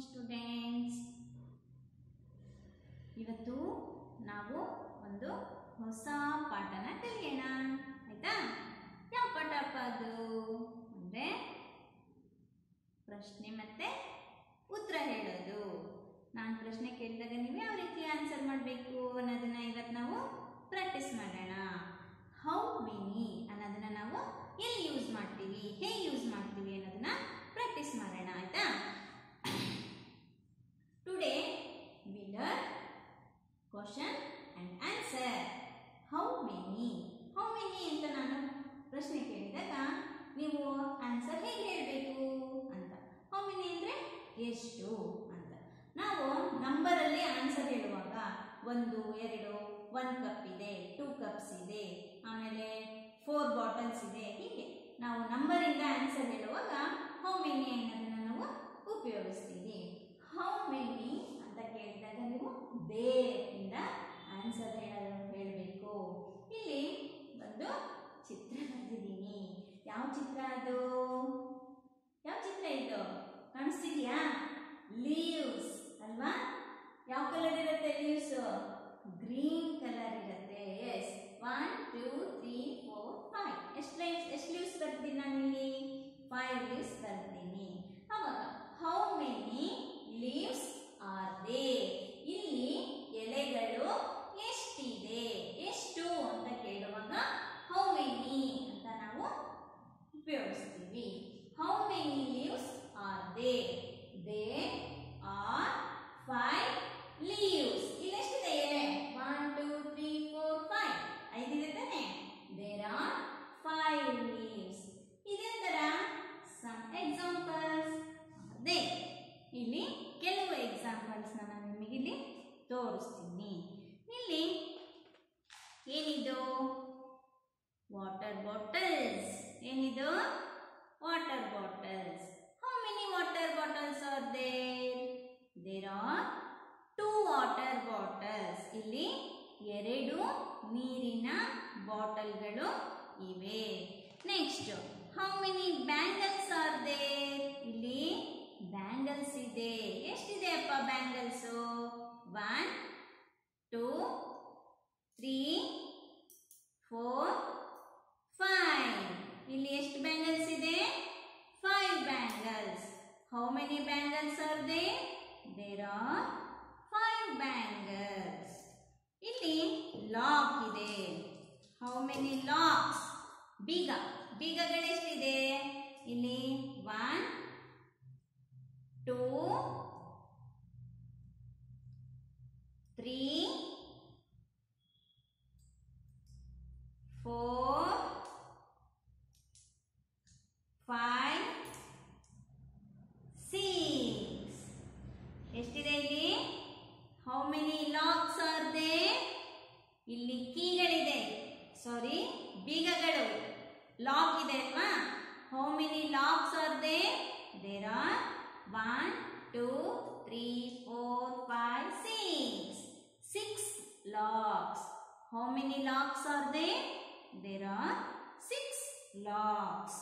Students ಇವತ್ತು ನಾವು ಒಂದು ಹೊಸ ಪಾಠನ ಕಲಿಯೋಣ ಆಯ್ತಾ ಯಾವ ಪಾಠಪ್ಪ ಅದು ಅಂದರೆ ಪ್ರಶ್ನೆ ಮತ್ತೆ ಉತ್ತರ ಹೇಳೋದು ನಾನು ಪ್ರಶ್ನೆ ಕೇಳಿದಾಗ ನೀವು ಯಾವ ರೀತಿ ಆನ್ಸರ್ ಮಾಡಬೇಕು ಅನ್ನೋದನ್ನ ಇವತ್ತು ನಾವು ಪ್ರಾಕ್ಟೀಸ್ ಮಾಡೋಣ ಹೌ ಮೆನಿ ಅನ್ನೋದನ್ನ ನಾವು ಎಲ್ಲಿ ಯೂಸ್ ಮಾಡ್ತೀವಿ ಹೇಗೆ ಯೂಸ್ ಮಾಡ್ತೀವಿ ಅನ್ನೋದನ್ನ ಪ್ರಾಕ್ಟೀಸ್ ಮಾಡೋಣ ಆಯ್ತಾ today we learn question and answer how many how many ಅಂತ ನಾನು ಪ್ರಶ್ನೆ ಕೇಳಿದಾಗ ನೀವು ಆನ್ಸರ್ ಹೇಗೆ ಹೇಳಬೇಕು ಅಂತ ಹೌ ಮೆನಿ ಅಂದರೆ ಎಷ್ಟು ಅಂತ ನಾವು ನಂಬರಲ್ಲಿ ಆನ್ಸರ್ ಹೇಳುವಾಗ ಒಂದು ಎರಡು ಒನ್ ಕಪ್ ಇದೆ ಟೂ ಕಪ್ಸ್ ಇದೆ ಆಮೇಲೆ ಫೋರ್ ಬಾಟಲ್ಸ್ ಇದೆ ಹೀಗೆ ನಾವು ನಂಬರಿಂದ ಆನ್ಸರ್ ಹೇಳುವಾಗ ಹೌ ಮೆನಿ ಅನ್ನೋದನ್ನು ನಾವು ಉಪಯೋಗಿಸ್ತೀವಿ ಹೌ ಮೆನಿ ಅಂತ ಕೇಳಿದಾಗ ನೀವು ದೇರ್ ಇಂದ ಆನ್ಸರ್ ಹೇಳಲು ಹೇಳಬೇಕು ಇಲ್ಲಿ ಒಂದು ಚಿತ್ರ ಬರೆದಿದ್ದೀನಿ ಯಾವ ಚಿತ್ರ ಅದು ಯಾವ ಚಿತ್ರ ಇದು ಕಾಣಿಸ್ತಿದ್ಯಾ ಲೀವ್ಸ್ ಅಲ್ವಾ ಯಾವ ಕಲರ್ ಇರುತ್ತೆ ಲೀವ್ಸ್ ಗ್ರೀನ್ ಕಲರ್ ಇರುತ್ತೆ yes one two three four five ಎಷ್ಟು ಲೈನ್ಸ್ ಎಷ್ಟು ಲೀವ್ಸ್ ಬರ್ತೀನಿ ನಾನು ಇಲ್ಲಿ ಫೈವ್ ಲೀವ್ಸ್ ಬರ್ತೀನಿ ಅವಾಗ how many leaves are they ಇಲ್ಲಿ ಎಲೆಗಳು ಎಷ್ಟಿದೆ ಎಷ್ಟು ಅಂತ ಕೇಳುವಾಗ ಹೌ ಮೆನಿ ಅಂತ ನಾವು ಉಪಯೋಗಿಸ್ತೀವಿ how many leaves are they they are five leaves ಇಲ್ಲಿ ಎಷ್ಟಿದೆ ಎಲೆ one two three four five ಐದಿದೆ ತಾನೆ ದೇರ್ ಆರ್ ಫೈವ್ ಲೀವ್ಸ್ ಇದೇ ತರ ಸಮ್ ಎಕ್ಸಾಂಪಲ್ಸ್ ಅದೇ ಇಲ್ಲಿ ಕೆಲವು ಎಕ್ಸಾಂಪಲ್ಸ್ನ ನಾನು ನಿಮಗೆ ಇಲ್ಲಿ ತೋರಿಸ್ತೀನಿ ಇಲ್ಲಿ ಏನಿದು ವಾಟರ್ ಬಾಟಲ್ಸ್ ಏನಿದು water bottles how many water bottles are there there are two water bottles ಇಲ್ಲಿ ಎರಡು ನೀರಿನ ಬಾಟಲ್ಗಳು ಇವೆ next how many bangles are there ಇಲ್ಲಿ ಬ್ಯಾಂಗಲ್ಸ್ ಇದೆ ಎಷ್ಟಿದೆ ಅಪ್ಪ bangles one two three four five ಇಲ್ಲಿ ಎಷ್ಟು ಬ್ಯಾಂಗಲ್ಸ್ ಇದೆ five bangles how many bangles are they there are five bangles ಇಲ್ಲಿ ಲಾಕ್ ಇದೆ ಹೌ ಮೆನಿ ಲಾಕ್ಸ್ ಬೀಗ ಬೀಗಗಳೆಷ್ಟಿದೆ ಇಲ್ಲಿ one two three four five six ಎಷ್ಟಿದೆ ಇಲ್ಲಿ how many locks are they ಇಲ್ಲಿ ಕೀಗಳಿದೆ ಸಾರಿ ಬೀಗಗಳು ಲಾಕ್ ಇದೆ ಅಲ್ವಾ how many locks are they there are one two three four five six six locks how many locks are they there are six locks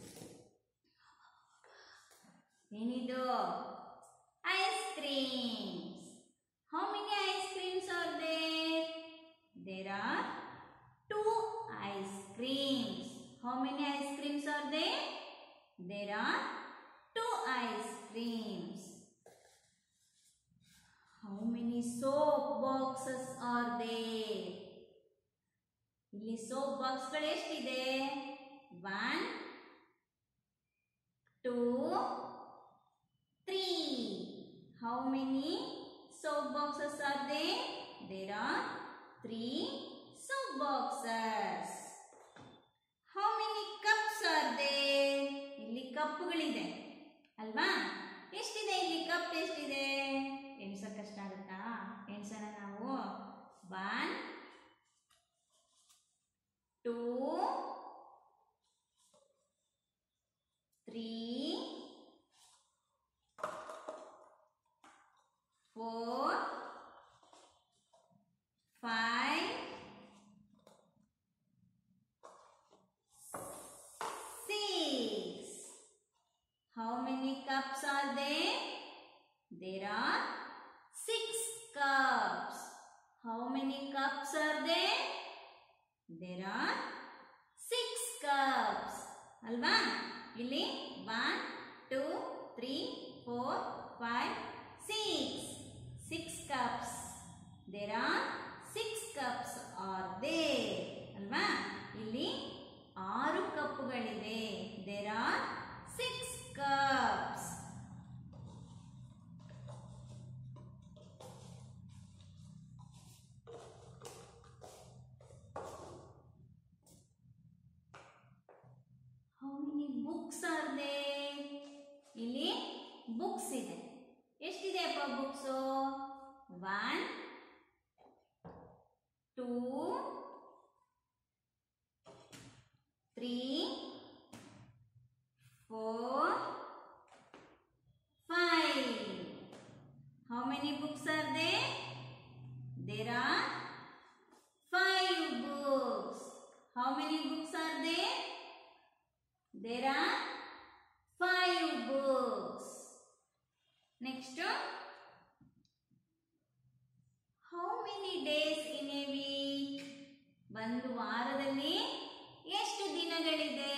ಏನಿದು ice creams how many ice creams are there there are two ice creams how many ice creams are there there are two ice creams how many soap boxes R there ಇಲ್ಲಿ soap ಬಾಕ್ಸ್ಗಳು ಎಷ್ಟಿದೆ one two three how many soap boxes are there? There are three soap boxes. How many cups are there? ಇಲ್ಲಿ ಕಪ್ಗಳಿದೆ ಅಲ್ವಾ ಎಷ್ಟಿದೆ ಇಲ್ಲಿ cup ಎಷ್ಟಿದೆ ಎಣ್ಸಕ್ ಕಷ್ಟ ಆಗುತ್ತಾ ಎಣ್ಸೋಣ ನಾವು one two three four, five, six. How many cups are there? There are six cups how many cups are they there are six cups ಅಲ್ವಾ ಇಲ್ಲಿ one two three four five six six cups there are six cups are they ಅಲ್ವಾ ಇಲ್ಲಿ ಆರು ಕಪ್ಪುಗಳಿವೆ there are six cups how many books are they ಇಲ್ಲಿ books ಇದೆ ಎಷ್ಟಿದೆ ಅಪ್ಪ books one two three four five how many books are they there are five books how many books are they There are five books. Next, how many days in a week? ಒಂದು ವಾರದಲ್ಲಿ ಎಷ್ಟು ದಿನಗಳಿದೆ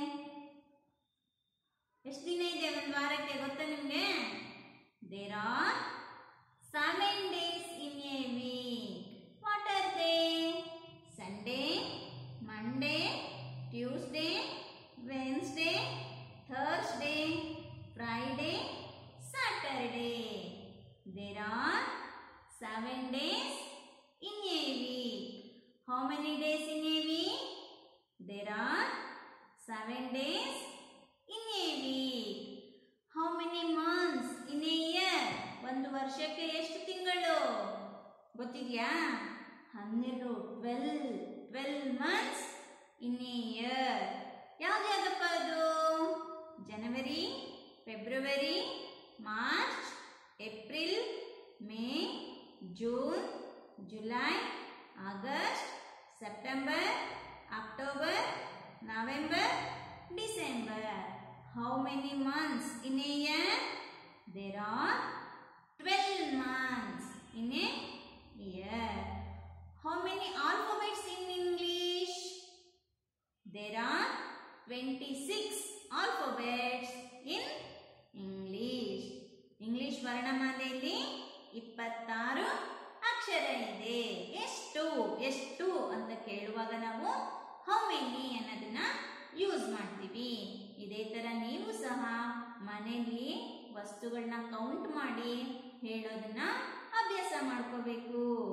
ಎಷ್ಟು ದಿನ ಇದೆ ಒಂದು ವಾರಕ್ಕೆ ಗೊತ್ತಾ ನಿಮಗೆ there are seven days in a week what are they Sunday Monday Tuesday Wednesday, Thursday, Friday, Saturday. There are seven days in a week. How many days in a week? There are seven days in a week. How many months in a year? ಒಂದು ವರ್ಷಕ್ಕೆ ಎಷ್ಟು ತಿಂಗಳು ಗೊತ್ತಿದೆಯಾ ಹನ್ನೆರಡು twelve twelve months in a year ಯಾವ್ದ್ಯಾವ್ದಪ್ಪ ಅದು January February March April May June July August September October November December how many months in a year there are twelve months in a year how many alphabets in English There are 26 alphabets in English. English ವರ್ಣಮಾಲೆಯಲ್ಲಿ ಇಪ್ಪತ್ತಾರು ಅಕ್ಷರ ಇದೆ ಎಷ್ಟು ಎಷ್ಟು ಅಂತ ಕೇಳುವಾಗ ನಾವು how many ಅನ್ನೋದನ್ನ ಯೂಸ್ ಮಾಡ್ತೀವಿ ಇದೇ ಥರ ನೀವು ಸಹ ಮನೆಯಲ್ಲಿ ವಸ್ತುಗಳನ್ನ ಕೌಂಟ್ ಮಾಡಿ ಹೇಳೋದನ್ನ ಅಭ್ಯಾಸ ಮಾಡ್ಕೋಬೇಕು